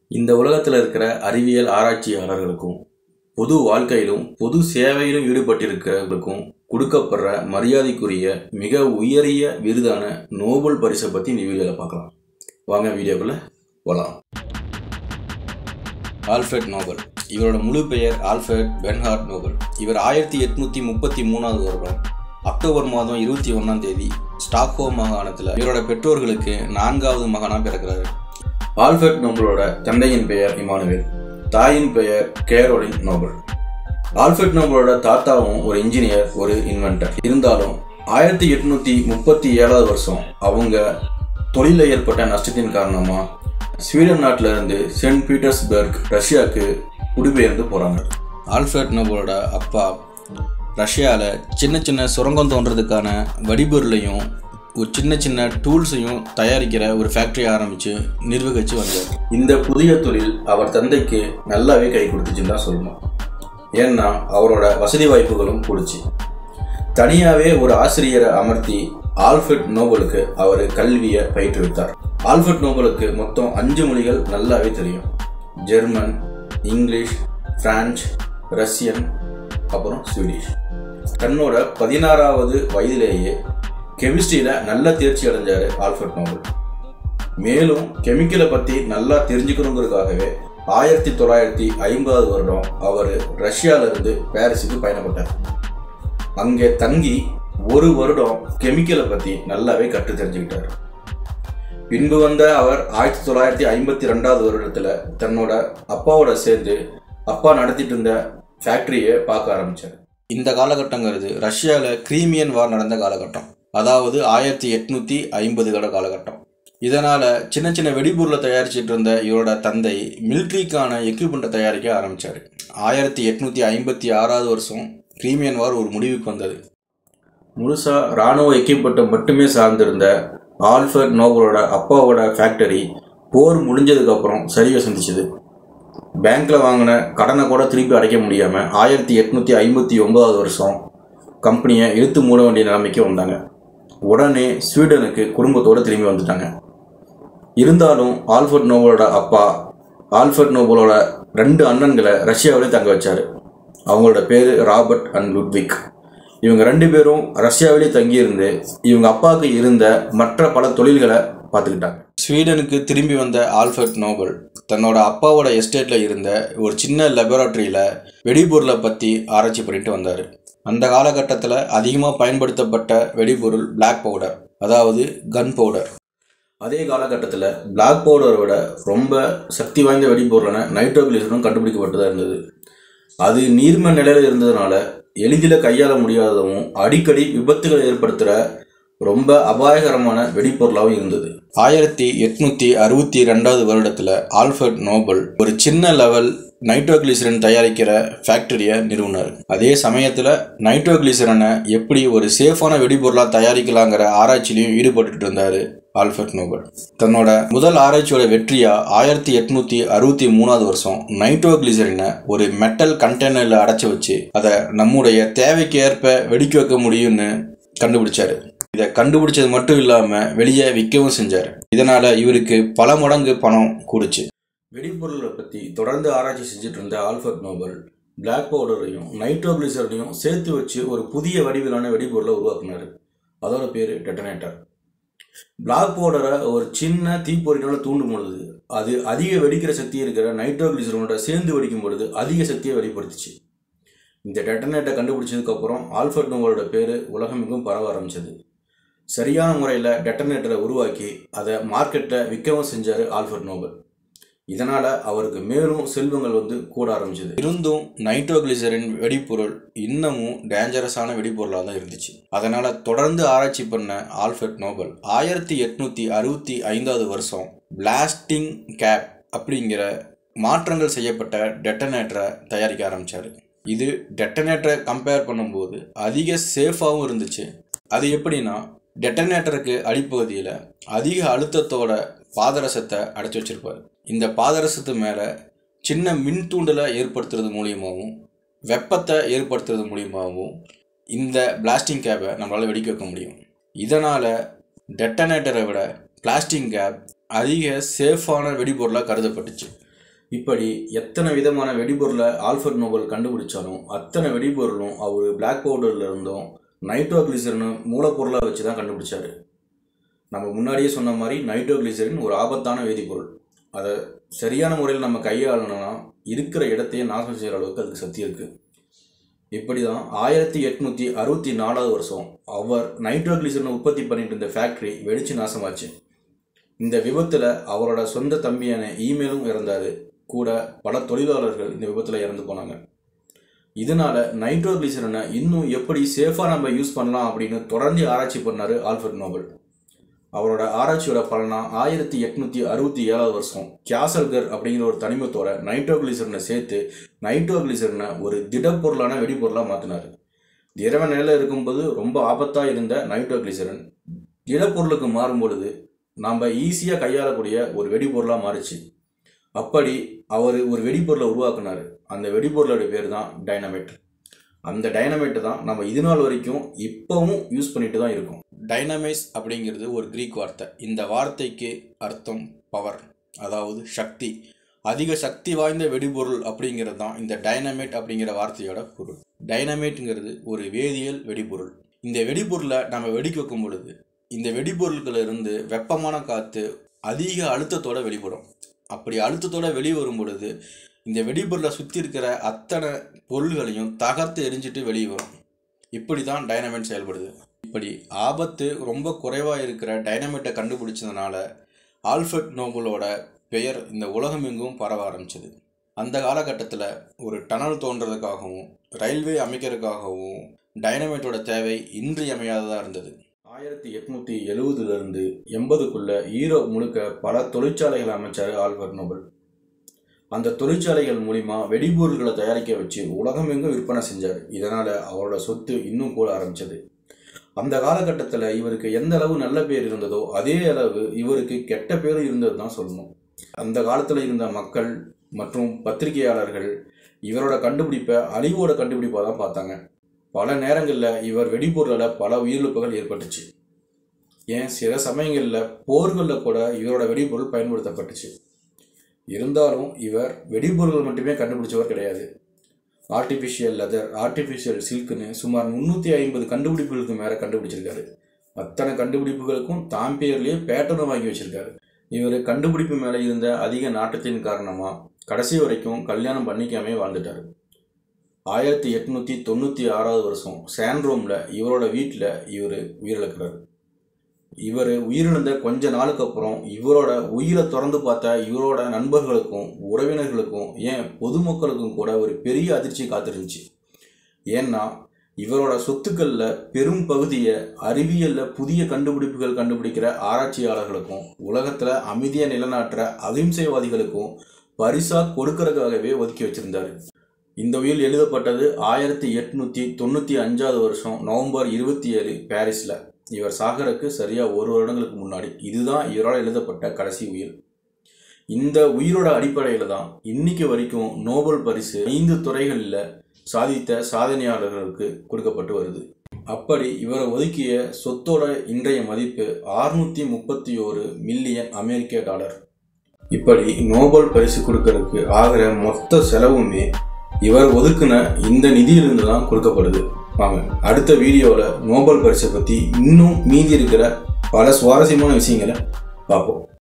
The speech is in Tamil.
இந்த உலகத்தில் இருக்கிற அறிவியல் ஆராய்ச்சியாளர்களுக்கும் பொது வாழ்க்கையிலும் பொது சேவையிலும் ஈடுபட்டிருக்கிறவர்களுக்கும் கொடுக்கப்படுற மரியாதைக்குரிய மிக உயரிய விருதான நோபல் பரிசை பற்றி இந்த வீடியோவில் பார்க்கலாம் வாங்க வீடியோக்குள்ளே போகலாம் ஆல்ஃபிரட் நோபல் இவரோட முழு பெயர் ஆல்ஃபிரட் பென்ஹார்ட் நோபல் இவர் ஆயிரத்தி எட்நூற்றி முப்பத்தி மூணாவது வருடம் அக்டோபர் மாதம் இருபத்தி ஒன்றாம் தேதி ஸ்டாக்ஹோம் மாகாணத்தில் இவரோட பெற்றோர்களுக்கு நான்காவது மகனாக பிறக்கிறாரு ஆல்ஃபர்ட் நோபலோட தந்தையின் பெயர் இமானுவேல் தாயின் பெயர் கேரோலின் நோபல் ஆல்ஃபர்ட் நோபலோட தாத்தாவும் ஒரு இன்ஜினியர் ஒரு இன்வென்டர் இருந்தாலும் ஆயிரத்தி எட்நூத்தி முப்பத்தி ஏழாவது வருஷம் அவங்க தொழிலில் ஏற்பட்ட நஷ்டத்தின் காரணமா ஸ்வீடன் நாட்டில இருந்து சென்ட் பீட்டர்ஸ்பர்க் ரஷ்யாவுக்கு குடிபெயர்ந்து போறாங்க ஆல்ஃபர்ட் நோபலோட அப்பா ரஷ்யாவில் சின்ன சின்ன சுரங்கம் தோன்றதுக்கான வடிபொருளையும் ஒரு சின்ன சின்ன டூல்ஸையும் தயாரிக்கிற ஒரு ஃபேக்டரி ஆரம்பித்து நிர்வகித்து வந்தார் இந்த புதிய தொழில் அவர் தந்தைக்கு நல்லாவே கை கொடுத்துச்சுன்னு தான் சொல்லணும் ஏன்னா அவரோட வசதி வாய்ப்புகளும் கூடுச்சு தனியாகவே ஒரு ஆசிரியரை அமர்த்தி ஆல்ஃபர்ட் நோபலுக்கு அவர் கல்வியை பயிற்றுவித்தார் ஆல்ஃபர்ட் நோபலுக்கு மொத்தம் அஞ்சு மொழிகள் நல்லாவே தெரியும் ஜெர்மன் இங்கிலீஷ் பிரான்ச் ரஷ்யன் அப்புறம் ஸ்வீடிஷ் தன்னோட பதினாறாவது வயதிலேயே கெமிஸ்ட்ரியில் நல்ல தேர்ச்சி அடைஞ்சார் ஆல்ஃபர்ட் நோபல் மேலும் கெமிக்கலை பற்றி நல்லா தெரிஞ்சுக்கணுங்கிறதுக்காகவே ஆயிரத்தி தொள்ளாயிரத்தி ஐம்பதாவது வருடம் அவர் ரஷ்யாவிலிருந்து பாரிஸுக்கு பயணப்பட்டார் அங்கே தங்கி ஒரு வருடம் கெமிக்கலை பற்றி நல்லாவே கற்று தெரிஞ்சுக்கிட்டார் பின்பு வந்த அவர் ஆயிரத்தி தொள்ளாயிரத்தி ஐம்பத்தி ரெண்டாவது வருடத்தில் தன்னோட அப்பாவோட சேர்ந்து அப்பா நடத்திட்டு இருந்த ஃபேக்ட்ரியை பார்க்க ஆரம்பித்தார் இந்த காலகட்டங்கிறது ரஷ்யாவில் கிரீமியன் வார் நடந்த காலகட்டம் அதாவது ஆயிரத்தி எட்நூற்றி ஐம்பதுகள காலகட்டம் இதனால் சின்ன சின்ன வெடிபொருளை தயாரிச்சிட்டு இருந்த இவரோட தந்தை மிலிட்ரிக்கான எக்யூப்மெண்ட்டை தயாரிக்க ஆரம்பித்தார் ஆயிரத்தி எட்நூற்றி ஐம்பத்தி ஆறாவது வருஷம் கிரீமியன் வார் ஒரு முடிவுக்கு வந்தது முழுசாக இராணுவ எக்யூப்மெண்ட்டை மட்டுமே சார்ந்திருந்த ஆல்ஃபர்ட் நோபலோட அப்பாவோட ஃபேக்டரி போர் முடிஞ்சதுக்கப்புறம் சரிவை சந்திச்சுது பேங்க்கில் வாங்கின கடனை கூட திருப்பி அடைக்க முடியாமல் ஆயிரத்தி எட்நூற்றி ஐம்பத்தி ஒன்பதாவது வருஷம் கம்பெனியை இழுத்து மூட வேண்டிய நிலைமைக்கு வந்தாங்க உடனே ஸ்வீடனுக்கு குடும்பத்தோடு திரும்பி வந்துட்டாங்க இருந்தாலும் ஆல்ஃபர்ட் நோபலோட அப்பா ஆல்ஃபர்ட் நோபலோட ரெண்டு அண்ணன்களை ரஷ்யாவிலே தங்க வச்சார் அவங்களோட பேர் ராபர்ட் அண்ட் லுட்விக் இவங்க ரெண்டு பேரும் ரஷ்யாவிலே தங்கியிருந்து இவங்க அப்பாவுக்கு இருந்த மற்ற பல தொழில்களை பார்த்துக்கிட்டாங்க ஸ்வீடனுக்கு திரும்பி வந்த ஆல்ஃபர்ட் நோபல் தன்னோட அப்பாவோட எஸ்டேட்டில் இருந்த ஒரு சின்ன லெபராட்டரியில் வெடிபொருளை பற்றி ஆராய்ச்சி பண்ணிட்டு வந்தார் அந்த காலகட்டத்தில் அதிகமாக பயன்படுத்தப்பட்ட வெடிபொருள் பிளாக் பவுடர் அதாவது கன் பவுடர் அதே காலகட்டத்தில் பிளாக் பவுடரை விட ரொம்ப சக்தி வாய்ந்த வெடிபொருளான நைட்ரோகிளிசரும் கண்டுபிடிக்கப்பட்டதாக இருந்தது அது நீர்ம நிலையில் இருந்ததுனால எளிதில் கையாள முடியாததும் அடிக்கடி விபத்துகளை ஏற்படுத்துகிற ரொம்ப அபாயகரமான வெடிப்பொருளாகவும் இருந்தது ஆயிரத்தி எட்நூற்றி அறுபத்தி ரெண்டாவது வருடத்தில் ஆல்ஃபர்ட் நோபல் ஒரு சின்ன லெவல் நைட்ரோகிளிசரன் தயாரிக்கிற ஃபேக்டரியை நிறுவனார் அதே சமயத்தில் நைட்ரோகிளிசரனை எப்படி ஒரு சேஃபான வெடிபொருளாக தயாரிக்கலாங்கிற ஆராய்ச்சியிலையும் ஈடுபட்டு இருந்தார் ஆல்ஃபர்ட் நோபல் தன்னோட முதல் ஆராய்ச்சியோட வெற்றியா ஆயிரத்தி எட்நூத்தி அறுபத்தி மூணாவது வருஷம் நைட்ரோகிளிசரினை ஒரு மெட்டல் கண்டெய்னரில் அடைச்சி வச்சு அதை நம்முடைய தேவைக்கு ஏற்ப வெடிக்க வைக்க முடியும்னு கண்டுபிடிச்சாரு இதை கண்டுபிடிச்சது மட்டும் இல்லாமல் வெளியே விற்கவும் செஞ்சார் இதனால் இவருக்கு பல மடங்கு பணம் கூடுச்சு வெடிபொருளை பற்றி தொடர்ந்து ஆராய்ச்சி செஞ்சுட்டு இருந்த ஆல்ஃபர்ட் நோபல் பிளாக் பவுடரையும் நைட்ரோகிளிசரையும் சேர்த்து வச்சு ஒரு புதிய வடிவிலான வெடிபொருளை உருவாக்குனார் அதோட பேர் டெட்டனேட்டர் பிளாக் பவுடரை ஒரு சின்ன தீப்பொறினால தூண்டும் பொழுது அது அதிக வெடிக்கிற சக்தி இருக்கிற நைட்ரோகிளிசரோட சேர்ந்து வெடிக்கும் பொழுது அதிக சக்தியை வெளிப்படுத்துச்சு இந்த டெட்டனேட்டை கண்டுபிடிச்சதுக்கப்புறம் ஆல்ஃபர்ட் நோபலோட பேர் உலகமெங்கும் பரவ ஆரம்பிச்சது சரியான முறையில் டெட்டனேட்டரை உருவாக்கி அதை மார்க்கெட்டில் விற்கவும் செஞ்சார் ஆல்ஃபர்ட் நோபல் இதனால் அவருக்கு மேலும் செல்வங்கள் வந்து கூட ஆரம்பிச்சது இருந்தும் நைட்ரோகிளிசரின் வெடிப்பொருள் இன்னமும் டேஞ்சரஸான வெடிப்பொருளாக தான் இருந்துச்சு அதனால் தொடர்ந்து ஆராய்ச்சி பண்ண ஆல்ஃபர்ட் நோபல் ஆயிரத்தி எட்நூற்றி அறுபத்தி ஐந்தாவது வருஷம் பிளாஸ்டிங் கேப் அப்படிங்கிற மாற்றங்கள் செய்யப்பட்ட டெட்டனேட்டரை தயாரிக்க ஆரம்பித்தார் இது டெட்டனேட்டரை கம்பேர் பண்ணும்போது அதிக சேஃபாகவும் இருந்துச்சு அது எப்படின்னா டெட்டனேட்டருக்கு அடிப்பகுதியில் அதிக அழுத்தத்தோட பாதரசத்தை அடைச்சி வச்சிருப்பார் இந்த பாதரசத்து மேலே சின்ன மின் தூண்டலை ஏற்படுத்துறது மூலியமாகவும் வெப்பத்தை ஏற்படுத்துறது மூலியமாகவும் இந்த பிளாஸ்டிங் கேப்பை நம்மளால் வெடிக்க வைக்க முடியும் இதனால் டெட்டனேட்டரை விட பிளாஸ்டிக் கேப் அதிக சேஃபான வெடிபொருளாக கருதப்பட்டுச்சு இப்படி எத்தனை விதமான வெடிபொருளை ஆல்ஃபர்ட் நோபல் கண்டுபிடிச்சாலும் அத்தனை வெடிபொருளும் அவர் பிளாக் பவுடர்ல இருந்தும் நைட்ரோகிளிசரின் மூலப்பொருளாக வச்சு தான் கண்டுபிடிச்சாரு நம்ம முன்னாடியே சொன்ன மாதிரி நைட்ரோகிளிசரின் ஒரு ஆபத்தான வேதிப்பொருள் அதை சரியான முறையில் நம்ம கையாளணும்னா இருக்கிற இடத்தையே நாசம் செய்கிற அளவுக்கு அதுக்கு சக்தி இருக்குது இப்படி தான் ஆயிரத்தி எட்நூற்றி அறுபத்தி நாலாவது வருஷம் அவர் நைட்ரோகிளிசரினை உற்பத்தி பண்ணிட்டு இருந்த ஃபேக்ட்ரி வெடிச்சு நாசமாச்சு இந்த விபத்தில் அவரோட சொந்த தம்பியான இமெயிலும் இறந்தார் கூட பல தொழிலாளர்கள் இந்த விபத்தில் இறந்து போனாங்க இதனால நைட்ரோகிளிசரனை இன்னும் எப்படி சேஃபாக நம்ம யூஸ் பண்ணலாம் அப்படின்னு தொடர்ந்து ஆராய்ச்சி பண்ணார் ஆல்ஃபர்ட் நோபல் அவரோட ஆராய்ச்சியோட பலனா ஆயிரத்தி எட்நூற்றி அறுபத்தி ஏழாவது வருஷம் கேசல்கர் அப்படிங்கிற ஒரு தனிமத்தோட நைட்ரோகிளிசரனை சேர்த்து நைட்ரோகிளிசரனை ஒரு திடப்பொருளான வெடிப்பொருளாக மாற்றினார் திரவ நிலையில் இருக்கும்போது ரொம்ப ஆபத்தாக இருந்த நைட்ரோகிளிசரன் திடப்பொருளுக்கு மாறும் பொழுது நாம் ஈஸியாக கையாளக்கூடிய ஒரு வெடிப்பொருளாக மாறுச்சு அப்படி அவர் ஒரு வெடிப்பொருளை உருவாக்குனார் அந்த வெடிப்பொருளோட பேர் தான் டைனமைட் அந்த டைனமைட்டை தான் நம்ம இது நாள் வரைக்கும் இப்போவும் யூஸ் பண்ணிட்டு தான் இருக்கோம் டைனமைஸ் அப்படிங்கிறது ஒரு கிரீக் வார்த்தை இந்த வார்த்தைக்கு அர்த்தம் பவர் அதாவது சக்தி அதிக சக்தி வாய்ந்த வெடிபொருள் அப்படிங்கிறது தான் இந்த டைனமைட் அப்படிங்கிற வார்த்தையோட பொருள் டைனமைட்ங்கிறது ஒரு வேதியியல் வெடிபொருள் இந்த வெடிபொருளை நம்ம வெடிக்க வைக்கும் பொழுது இந்த வெடிபொருட்கள் இருந்து வெப்பமான காற்று அதிக அழுத்தத்தோட வெளிப்படும் அப்படி அழுத்தத்தோட வெளியே வரும் பொழுது இந்த வெடிபொருளை சுற்றி இருக்கிற அத்தனை பொருள்களையும் தகர்த்து எரிஞ்சிட்டு வெளியே வரும் இப்படி தான் டைனமைட் செயல்படுது இப்படி ஆபத்து ரொம்ப குறைவாக இருக்கிற டைனமைட்டை கண்டுபிடிச்சதுனால ஆல்ஃபர்ட் நோபலோட பெயர் இந்த உலகமெங்கும் பரவ ஆரம்பிச்சது அந்த காலகட்டத்தில் ஒரு டனல் தோன்றதுக்காகவும் ரயில்வே அமைக்கிறதுக்காகவும் டைனமைட்டோட தேவை இன்றியமையாததாக இருந்தது ஆயிரத்தி எட்நூற்றி எழுவதுலேருந்து எண்பதுக்குள்ள ஈரோப் முழுக்க பல தொழிற்சாலைகளை அமைச்சார் ஆல்பர்ட் நோபல் அந்த தொழிற்சாலைகள் மூலிமா வெடிபொருள்களை தயாரிக்க வச்சு உலகமெங்கும் விற்பனை செஞ்சார் இதனால் அவரோட சொத்து இன்னும் கூட ஆரம்பிச்சது அந்த காலகட்டத்தில் இவருக்கு எந்த அளவு நல்ல பேர் இருந்ததோ அதே அளவு இவருக்கு கெட்ட பேரும் இருந்தது தான் சொல்லணும் அந்த காலத்தில் இருந்த மக்கள் மற்றும் பத்திரிகையாளர்கள் இவரோட கண்டுபிடிப்பை அழிவோட கண்டுபிடிப்பாக தான் பார்த்தாங்க பல நேரங்களில் இவர் வெடிபொருளில் பல உயிரிழப்புகள் ஏற்பட்டுச்சு ஏன் சில சமயங்களில் போர்களில் கூட இவரோட வெடிபொருள் பயன்படுத்தப்பட்டுச்சு இருந்தாலும் இவர் வெடிபொருள்கள் மட்டுமே கண்டுபிடிச்சவர் கிடையாது ஆர்டிஃபிஷியல் லெதர் ஆர்டிஃபிஷியல் சில்க்னு சுமார் முந்நூற்றி ஐம்பது கண்டுபிடிப்புகளுக்கு மேலே கண்டுபிடிச்சிருக்காரு அத்தனை கண்டுபிடிப்புகளுக்கும் தாம் பேர்லேயே பேட்டர்னும் வாங்கி வச்சிருக்காரு இவர் கண்டுபிடிப்பு மேலே இருந்த அதிக நாட்டத்தின் காரணமாக கடைசி வரைக்கும் கல்யாணம் பண்ணிக்காமே வாழ்ந்துட்டார் ஆயிரத்தி எட்நூற்றி தொண்ணூற்றி ஆறாவது வருஷம் சான்ரோமில் இவரோட வீட்டில் இவர் உயிரிழக்கிறார் இவர் உயிரிழந்த கொஞ்ச நாளுக்கு அப்புறம் இவரோட உயிரை திறந்து பார்த்த இவரோட நண்பர்களுக்கும் உறவினர்களுக்கும் ஏன் பொதுமக்களுக்கும் கூட ஒரு பெரிய அதிர்ச்சி காத்திருந்துச்சு ஏன்னா இவரோட சொத்துக்களில் பெரும் பகுதியை அறிவியலில் புதிய கண்டுபிடிப்புகள் கண்டுபிடிக்கிற ஆராய்ச்சியாளர்களுக்கும் உலகத்தில் அமைதியை நிலநாட்டுற அகிம்சைவாதிகளுக்கும் பரிசா கொடுக்கறதுக்காகவே ஒதுக்கி வச்சிருந்தாரு இந்த உயில் எழுதப்பட்டது ஆயிரத்தி எட்நூற்றி தொண்ணூற்றி அஞ்சாவது வருஷம் நவம்பர் இருபத்தி ஏழு பாரிஸில் இவர் சாகருக்கு சரியாக ஒரு வருடங்களுக்கு முன்னாடி இதுதான் இவரால் எழுதப்பட்ட கடைசி உயிர் இந்த உயிரோட அடிப்படையில் தான் இன்னைக்கு வரைக்கும் நோபல் பரிசு ஐந்து துறைகளில் சாதித்த சாதனையாளர்களுக்கு கொடுக்கப்பட்டு வருது அப்படி இவரை ஒதுக்கிய சொத்தோட இன்றைய மதிப்பு ஆறுநூற்றி முப்பத்தி ஒரு மில்லியன் அமெரிக்க டாலர் இப்படி நோபல் பரிசு கொடுக்கறதுக்கு ஆகிற மொத்த செலவுமே இவர் ஒதுக்குன இந்த நிதியிலிருந்து தான் கொடுக்கப்படுது வாங்க அடுத்த வீடியோவில் நோபல் பரிசை பற்றி இன்னும் மீதி இருக்கிற பல சுவாரஸ்யமான விஷயங்களை பார்ப்போம்